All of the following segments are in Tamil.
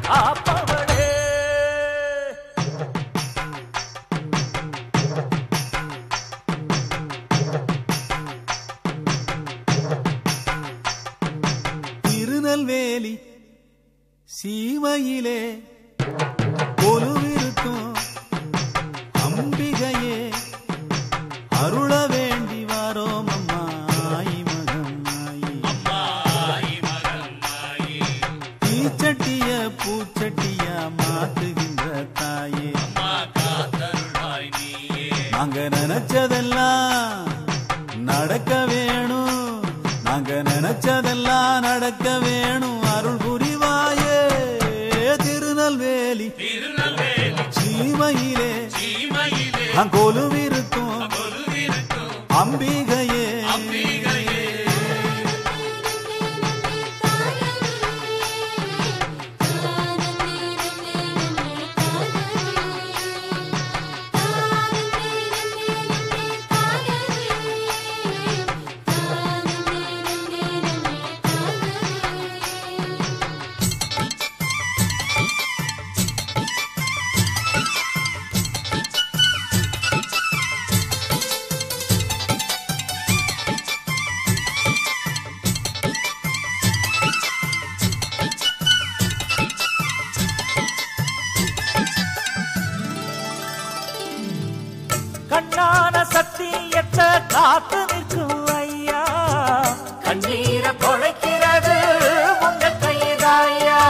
காப்பவளே திருநெல்வேலி சீமையிலே கொலுவிருக்கும் அம்பிகையே அருள வேண்டி வாரோம் அம்மா ஆயி மகம் ஆயி தீச்சட்டிய பூச்சட்டியா மாத்துகின்ற தாயே நாங்க நினைச்சதெல்லாம் நடக்க வேணும் நாங்க நினைச்சதெல்லாம் நடக்க வேணும் அருள் புரிவாயே திருநெல்வேலி சீமையிலே அங்கொலுவிருக்கும் அம்பிகையே கண்ணான சத்தியத்தை காத்து நிற்கும் ஐயா கண்ணீரை தொலைக்கிறது உங்க கைதாயா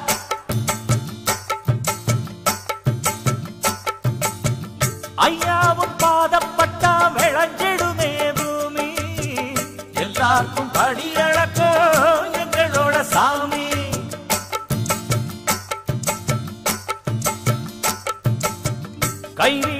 ஐயாவும் பாதப்பட்டா விளைஞ்சிடுமே பூமி எல்லாருக்கும் படியளக்கும் எங்களோட சாமி கைவி